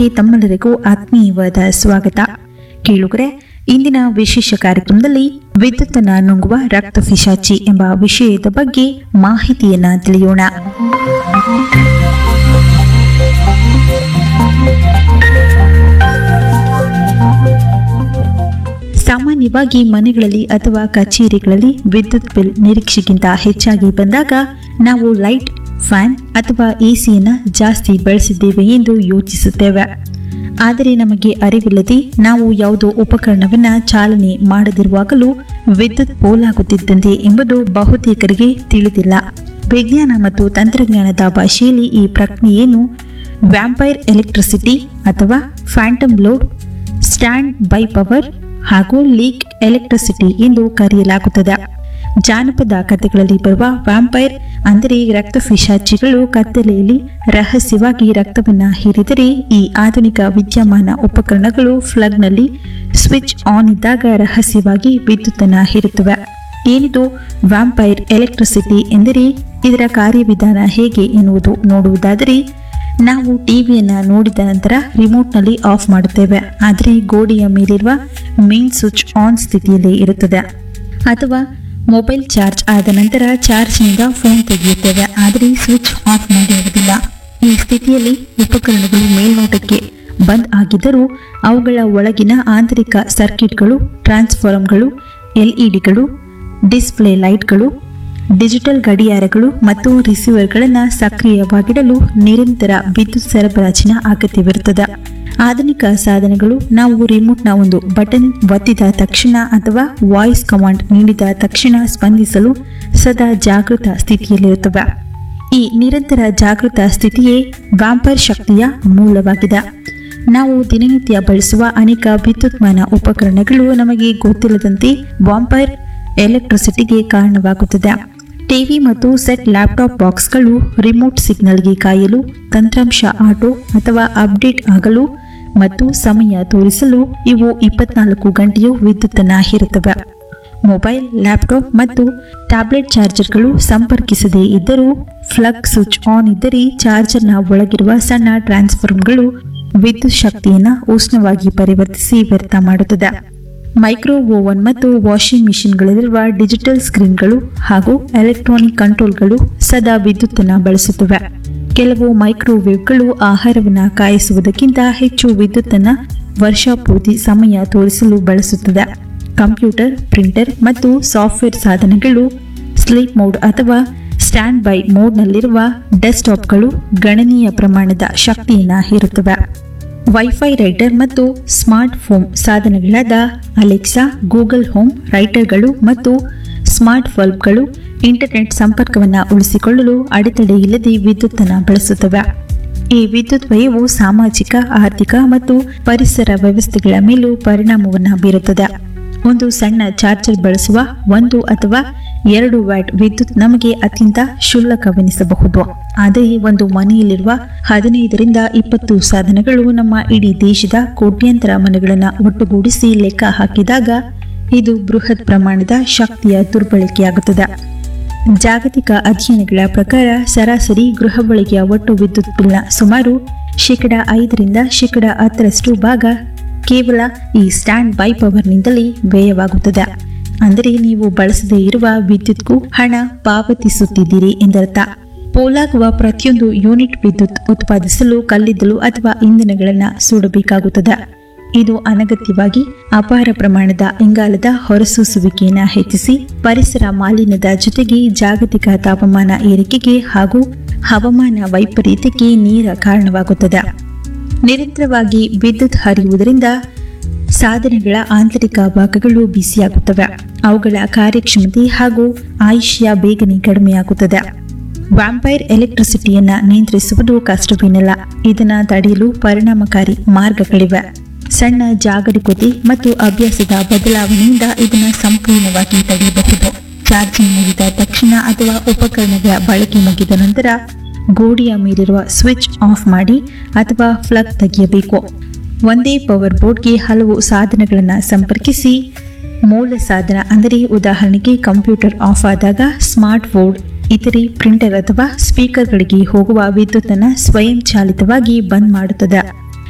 ಕಾರ್ಯಕ್ರಮಕ್ಕೆ ತಮ್ಮೆಲ್ಲರಿಗೂ ಆತ್ಮೀಯವಾದ ಸ್ವಾಗತ ಕೇಳುಗರೆ ಇಂದಿನ ವಿಶೇಷ ಕಾರ್ಯಕ್ರಮದಲ್ಲಿ ವಿದ್ಯುತ್ತನ್ನ ನುಂಗುವ ರಕ್ತ ಪಿಶಾಚಿ ಎಂಬ ವಿಷಯದ ಬಗ್ಗೆ ಮಾಹಿತಿಯನ್ನ ತಿಳಿಯೋಣ ಸಾಮಾನ್ಯವಾಗಿ ಮನೆಗಳಲ್ಲಿ ಅಥವಾ ಕಚೇರಿಗಳಲ್ಲಿ ವಿದ್ಯುತ್ ಬಿಲ್ ನಿರೀಕ್ಷೆಗಿಂತ ಹೆಚ್ಚಾಗಿ ಬಂದಾಗ ನಾವು ಲೈಟ್ ಫ್ಯಾನ್ ಅಥವಾ ಎಸಿಯನ್ನ ಜಾಸ್ತಿ ಬಳಸಿದ್ದೇವೆ ಎಂದು ಯೋಚಿಸುತ್ತೇವೆ ಆದರೆ ನಮಗೆ ಅರಿವಿಲ್ಲದೆ ನಾವು ಯಾವುದೋ ಉಪಕರಣವನ್ನ ಚಾಲನೆ ಮಾಡದಿರುವಾಗಲೂ ವಿದ್ಯುತ್ ಪೋಲಾಗುತ್ತಿದ್ದಂತೆ ಎಂಬುದು ಬಹುತೇಕರಿಗೆ ತಿಳಿದಿಲ್ಲ ವಿಜ್ಞಾನ ಮತ್ತು ತಂತ್ರಜ್ಞಾನದ ಭಾಷೆಯಲ್ಲಿ ಈ ಪ್ರಕ್ರಿಯೆಯನ್ನು ವ್ಯಾಂಪೈರ್ ಎಲೆಕ್ಟ್ರಿಸಿಟಿ ಅಥವಾ phantom load standby power ಹಾಗೂ ಲೀಕ್ ಎಲೆಕ್ಟ್ರಿಸಿಟಿ ಎಂದು ಕರೆಯಲಾಗುತ್ತದೆ ಜಾನಪದ ಕಥೆಗಳಲ್ಲಿ ಬರುವ ವ್ಯಾಂಪೈರ್ ಅಂದರೆ ರಕ್ತ ಪಿಶಾಚಿಗಳು ಕತ್ತಲೆಯಲ್ಲಿ ರಹಸ್ಯವಾಗಿ ರಕ್ತವನ್ನ ಹೀರಿದರೆ ಈ ಆಧುನಿಕ ವಿದ್ಯಮಾನ ಉಪಕರಣಗಳು ಫ್ಲಗ್ನಲ್ಲಿ ಸ್ವಿಚ್ ಆನ್ ಇದ್ದಾಗ ರಹಸ್ಯವಾಗಿ ವಿದ್ಯುತ್ತನ್ನ ಹೀರುತ್ತವೆ ಏನಿದು ವ್ಯಾಂಪೈರ್ ಎಲೆಕ್ಟ್ರಿಸಿಟಿ ಎಂದರೆ ಇದರ ಕಾರ್ಯವಿಧಾನ ಹೇಗೆ ಎನ್ನುವುದು ನೋಡುವುದಾದರೆ ನಾವು ಟಿವಿಯನ್ನ ನೋಡಿದ ನಂತರ ರಿಮೋಟ್ನಲ್ಲಿ ಆಫ್ ಮಾಡುತ್ತೇವೆ ಆದರೆ ಗೋಡೆಯ ಮೇಲಿರುವ ಮೇನ್ ಸ್ವಿಚ್ ಆನ್ ಸ್ಥಿತಿಯಲ್ಲಿ ಇರುತ್ತದೆ ಅಥವಾ ಮೊಬೈಲ್ ಚಾರ್ಜ್ ಆದ ನಂತರ ಚಾರ್ಜ್ನಿಂದ ಫೋನ್ ತೆಗೆಯುತ್ತೇವೆ ಆದರೆ ಸ್ವಿಚ್ ಆಫ್ ಮಾಡಿರುವುದಿಲ್ಲ ಈ ಸ್ಥಿತಿಯಲ್ಲಿ ಉಪಕರಣಗಳು ಮೇಲ್ನೋಟಕ್ಕೆ ಬಂದ್ ಆಗಿದ್ದರೂ ಅವುಗಳ ಒಳಗಿನ ಆಂತರಿಕ ಸರ್ಕ್ಯೂಟ್ಗಳು ಟ್ರಾನ್ಸ್ಫಾರ್ಮರ್ಗಳು ಎಲ್ಇಡಿಗಳು ಡಿಸ್ಪ್ಲೇ ಲೈಟ್ಗಳು ಡಿಜಿಟಲ್ ಗಡಿಯಾರಗಳು ಮತ್ತು ರಿಸೀವರ್ಗಳನ್ನು ಸಕ್ರಿಯವಾಗಿಡಲು ನಿರಂತರ ವಿದ್ಯುತ್ ಸರಬರಾಜಿನ ಅಗತ್ಯವಿರುತ್ತದೆ ಆಧುನಿಕ ಸಾಧನಗಳು ನಾವು ರಿಮೋಟ್ನ ಒಂದು ಬಟನ್ ಒತ್ತಿದ ತಕ್ಷಣ ಅಥವಾ ವಾಯ್ಸ್ ಕಮಾಂಡ್ ನೀಡಿದ ತಕ್ಷಣ ಸ್ಪಂದಿಸಲು ಸದಾ ಜಾಗೃತ ಸ್ಥಿತಿಯಲ್ಲಿರುತ್ತವೆ ಈ ನಿರಂತರ ಜಾಗೃತ ಸ್ಥಿತಿಯೇ ವ್ಯಾಂಪರ್ ಶಕ್ತಿಯ ಮೂಲವಾಗಿದೆ ನಾವು ದಿನನಿತ್ಯ ಬಳಸುವ ಅನೇಕ ವಿದ್ಯುನ್ಮಾನ ಉಪಕರಣಗಳು ನಮಗೆ ಗೊತ್ತಿಲ್ಲದಂತೆ ವಾಂಪೈರ್ ಎಲೆಕ್ಟ್ರಿಸಿಟಿಗೆ ಕಾರಣವಾಗುತ್ತದೆ ಟಿವಿ ಮತ್ತು ಸೆಟ್ ಲ್ಯಾಪ್ಟಾಪ್ ಬಾಕ್ಸ್ಗಳು ರಿಮೋಟ್ ಸಿಗ್ನಲ್ಗೆ ಕಾಯಲು ತಂತ್ರಾಂಶ ಆಟೋ ಅಥವಾ ಅಪ್ಡೇಟ್ ಆಗಲು ಮತ್ತು ಸಮಯ ತೋರಿಸಲು ಇವು ಇಪ್ಪತ್ನಾಲ್ಕು ಗಂಟೆಯೂ ವಿದ್ಯುತ್ತನ್ನ ಹೀರುತ್ತವೆ ಮೊಬೈಲ್ ಲ್ಯಾಪ್ಟಾಪ್ ಮತ್ತು ಟ್ಯಾಬ್ಲೆಟ್ ಚಾರ್ಜರ್ಗಳು ಸಂಪರ್ಕಿಸದೇ ಇದ್ದರೂ ಫ್ಲಗ್ ಸ್ವಿಚ್ ಆನ್ ಇದ್ದರೆ ಚಾರ್ಜರ್ನ ಒಳಗಿರುವ ಸಣ್ಣ ಟ್ರಾನ್ಸ್ಫಾರ್ಮರ್ಗಳು ವಿದ್ಯುತ್ ಶಕ್ತಿಯನ್ನು ಉಷ್ಣವಾಗಿ ಪರಿವರ್ತಿಸಿ ವ್ಯರ್ಥ ಮಾಡುತ್ತದೆ ಮೈಕ್ರೋ ಓವನ್ ಮತ್ತು ವಾಷಿಂಗ್ ಮಿಷಿನ್ಗಳಲ್ಲಿರುವ ಡಿಜಿಟಲ್ ಸ್ಕ್ರೀನ್ಗಳು ಹಾಗೂ ಎಲೆಕ್ಟ್ರಾನಿಕ್ ಕಂಟ್ರೋಲ್ಗಳು ಸದಾ ವಿದ್ಯುತ್ತನ್ನು ಬಳಸುತ್ತವೆ ಕೆಲವು ಮೈಕ್ರೋವೇವ್ಗಳು ಆಹಾರವನ್ನು ಕಾಯಿಸುವುದಕ್ಕಿಂತ ಹೆಚ್ಚು ವಿದ್ಯುತ್ತನ್ನು ವರ್ಷಪೂರ್ತಿ ಸಮಯ ತೋರಿಸಲು ಬಳಸುತ್ತದೆ ಕಂಪ್ಯೂಟರ್ ಪ್ರಿಂಟರ್ ಮತ್ತು ಸಾಫ್ಟ್ವೇರ್ ಸಾಧನಗಳು ಸ್ಲೀಪ್ ಮೋಡ್ ಅಥವಾ ಸ್ಟ್ಯಾಂಡ್ ಬೈ ಮೋಡ್ನಲ್ಲಿರುವ ಡೆಸ್ಕ್ಟಾಪ್ಗಳು ಗಣನೀಯ ಪ್ರಮಾಣದ ಶಕ್ತಿಯನ್ನು ಹೀರುತ್ತವೆ ವೈಫೈ ರೈಟರ್ ಮತ್ತು ಸ್ಮಾರ್ಟ್ ಫೋನ್ ಸಾಧನಗಳಾದ ಅಲೆಕ್ಸಾ ಗೂಗಲ್ ಹೋಮ್ ರೈಟರ್ಗಳು ಮತ್ತು ಸ್ಮಾರ್ಟ್ ಬಲ್ಬ್ಗಳು ಇಂಟರ್ನೆಟ್ ಸಂಪರ್ಕವನ್ನು ಉಳಿಸಿಕೊಳ್ಳಲು ಅಡೆತಡೆ ಇಲ್ಲದೆ ವಿದ್ಯುತ್ತನ್ನು ಬಳಸುತ್ತವೆ ಈ ವಿದ್ಯುತ್ ವ್ಯಯವು ಸಾಮಾಜಿಕ ಆರ್ಥಿಕ ಮತ್ತು ಪರಿಸರ ವ್ಯವಸ್ಥೆಗಳ ಮೇಲೂ ಪರಿಣಾಮವನ್ನು ಬೀರುತ್ತದೆ ಒಂದು ಸಣ್ಣ ಚಾರ್ಜರ್ ಬಳಸುವ ಒಂದು ಅಥವಾ ಎರಡು ವ್ಯಾಟ್ ವಿದ್ಯುತ್ ನಮಗೆ ಅತ್ಯಂತ ಶುಲ್ಕವೆನಿಸಬಹುದು ಆದರೆ ಒಂದು ಮನೆಯಲ್ಲಿರುವ ಹದಿನೈದರಿಂದ ಇಪ್ಪತ್ತು ಸಾಧನಗಳು ನಮ್ಮ ಇಡೀ ದೇಶದ ಕೋಟ್ಯಾಂತರ ಮನೆಗಳನ್ನು ಒಟ್ಟುಗೂಡಿಸಿ ಲೆಕ್ಕ ಹಾಕಿದಾಗ ಇದು ಬೃಹತ್ ಪ್ರಮಾಣದ ಶಕ್ತಿಯ ದುರ್ಬಳಕೆಯಾಗುತ್ತದೆ ಜಾಗತಿಕ ಅಧ್ಯಯನಗಳ ಪ್ರಕಾರ ಸರಾಸರಿ ಗೃಹ ಬಳಕೆಯ ಒಟ್ಟು ವಿದ್ಯುತ್ ಬಿಲ್ನ ಸುಮಾರು ಶೇಕಡ ಐದರಿಂದ ಶೇಕಡ ಹತ್ತರಷ್ಟು ಭಾಗ ಕೇವಲ ಈ ಸ್ಟ್ಯಾಂಡ್ ಬೈ ಪವರ್ನಿಂದಲೇ ವ್ಯಯವಾಗುತ್ತದೆ ಅಂದರೆ ನೀವು ಬಳಸದೇ ಇರುವ ವಿದ್ಯುತ್ಗೂ ಹಣ ಪಾವತಿಸುತ್ತಿದ್ದೀರಿ ಎಂದರ್ಥ ಪೋಲಾಗುವ ಪ್ರತಿಯೊಂದು ಯೂನಿಟ್ ವಿದ್ಯುತ್ ಉತ್ಪಾದಿಸಲು ಕಲ್ಲಿದ್ದಲು ಅಥವಾ ಇಂಧನಗಳನ್ನು ಸುಡಬೇಕಾಗುತ್ತದೆ ಇದು ಅನಗತ್ಯವಾಗಿ ಅಪಾರ ಪ್ರಮಾಣದ ಇಂಗಾಲದ ಹೊರಸೂಸುವಿಕೆಯನ್ನು ಹೆಚ್ಚಿಸಿ ಪರಿಸರ ಮಾಲಿನ್ಯದ ಜೊತೆಗೆ ಜಾಗತಿಕ ತಾಪಮಾನ ಏರಿಕೆಗೆ ಹಾಗೂ ಹವಾಮಾನ ವೈಪರೀತ್ಯಕ್ಕೆ ನೇರ ಕಾರಣವಾಗುತ್ತದೆ ನಿರಂತರವಾಗಿ ವಿದ್ಯುತ್ ಹರಿಯುವುದರಿಂದ ಸಾಧನಗಳ ಆಂತರಿಕ ಭಾಗಗಳು ಬಿಸಿಯಾಗುತ್ತವೆ ಅವುಗಳ ಕಾರ್ಯಕ್ಷಮತೆ ಹಾಗೂ ಆಯುಷ್ಯ ಬೇಗನೆ ಕಡಿಮೆಯಾಗುತ್ತದೆ ವ್ಯಾಂಪೈರ್ ಎಲೆಕ್ಟ್ರಿಸಿಟಿಯನ್ನ ನಿಯಂತ್ರಿಸುವುದು ಕಷ್ಟವೇನಲ್ಲ ಇದನ್ನು ತಡೆಯಲು ಪರಿಣಾಮಕಾರಿ ಮಾರ್ಗಗಳಿವೆ ಸಣ್ಣ ಜಾಗರೂಕತೆ ಮತ್ತು ಅಭ್ಯಾಸದ ಬದಲಾವಣೆಯಿಂದ ಇದನ್ನು ಸಂಪೂರ್ಣವಾಗಿ ತಡೆಯಬಹುದು ಚಾರ್ಜಿಂಗ್ ಮುಗಿದ ತಕ್ಷಣ ಅಥವಾ ಉಪಕರಣಗಳ ಬಳಕೆ ಮುಗಿದ ನಂತರ ಗೋಡೆಯ ಮೇಲಿರುವ ಸ್ವಿಚ್ ಆಫ್ ಮಾಡಿ ಅಥವಾ ಫ್ಲಗ್ ತೆಗೆಯಬೇಕು ಒಂದೇ ಪವರ್ ಬೋರ್ಡ್ಗೆ ಹಲವು ಸಾಧನಗಳನ್ನು ಸಂಪರ್ಕಿಸಿ ಮೂಲ ಸಾಧನ ಅಂದರೆ ಉದಾಹರಣೆಗೆ ಕಂಪ್ಯೂಟರ್ ಆಫ್ ಆದಾಗ ಸ್ಮಾರ್ಟ್ ಬೋರ್ಡ್ ಇತರೆ ಪ್ರಿಂಟರ್ ಅಥವಾ ಸ್ಪೀಕರ್ಗಳಿಗೆ ಹೋಗುವ ವಿದ್ಯುತ್ತನ್ನು ಸ್ವಯಂಚಾಲಿತವಾಗಿ ಬಂದ್ ಮಾಡುತ್ತದೆ